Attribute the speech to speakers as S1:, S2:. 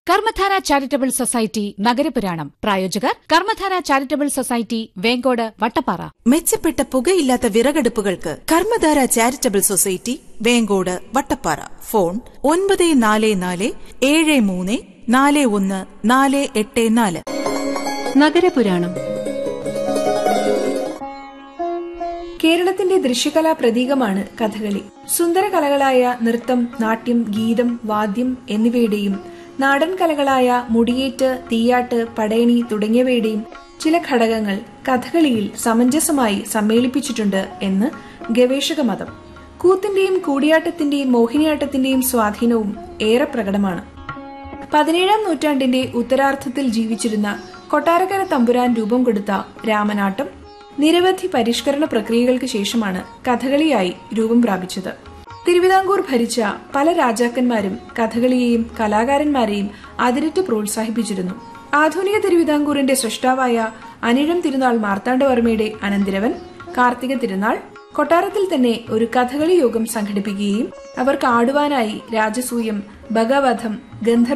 S1: കർമ്മധാര charitable society നഗരപുരാണം പ്രായോജകർ Karmadhara charitable society Venkode Vattappara
S2: മെച്ചപ്പെട്ട പുകയില്ലാത്ത വിറകടുപ്പുകൾക്ക് Karmadhara charitable society Venkode Vattappara phone ഒൻപത് നാല് നാല് ഏഴ് മൂന്ന് നാല് ഒന്ന് നാല് എട്ട് നാല്
S3: നഗരപുരാണം
S4: കേരളത്തിന്റെ ദൃശ്യകലാ പ്രതീകമാണ് കഥകളി സുന്ദര കലകളായ നൃത്തം നാട്യം ഗീതം വാദ്യം എന്നിവയുടെയും നാടൻ കലകളായ മുടിയേറ്റ് തീയാട്ട് പടയണി തുടങ്ങിയവയുടെയും ചില ഘടകങ്ങൾ കഥകളിയിൽ സമഞ്ജസമായി സമ്മേളിപ്പിച്ചിട്ടുണ്ട് എന്ന് ഗവേഷക മതം കൂത്തിന്റെയും കൂടിയാട്ടത്തിന്റെയും മോഹിനിയാട്ടത്തിന്റെയും സ്വാധീനവും ഏറെ പ്രകടമാണ് പതിനേഴാം നൂറ്റാണ്ടിന്റെ ഉത്തരാർദ്ധത്തിൽ ജീവിച്ചിരുന്ന കൊട്ടാരക്കര തമ്പുരാൻ രൂപം കൊടുത്ത രാമനാട്ടം നിരവധി പരിഷ്കരണ പ്രക്രിയകൾക്ക് ശേഷമാണ് കഥകളിയായി രൂപം പ്രാപിച്ചത് തിരുവിതാംകൂർ ഭരിച്ച പല രാജാക്കന്മാരും കഥകളിയെയും കലാകാരന്മാരെയും അതിരിട്ട് പ്രോത്സാഹിപ്പിച്ചിരുന്നു ആധുനിക തിരുവിതാംകൂറിന്റെ സൃഷ്ടാവായ അനിഴം തിരുനാൾ മാർത്താണ്ഡവർമ്മയുടെ അനന്തിരവൻ കാർത്തിക തിരുനാൾ കൊട്ടാരത്തിൽ തന്നെ ഒരു കഥകളി യോഗം സംഘടിപ്പിക്കുകയും അവർക്ക് ആടുവാനായി രാജസൂയം ഭഗവധം ഗന്ധർവ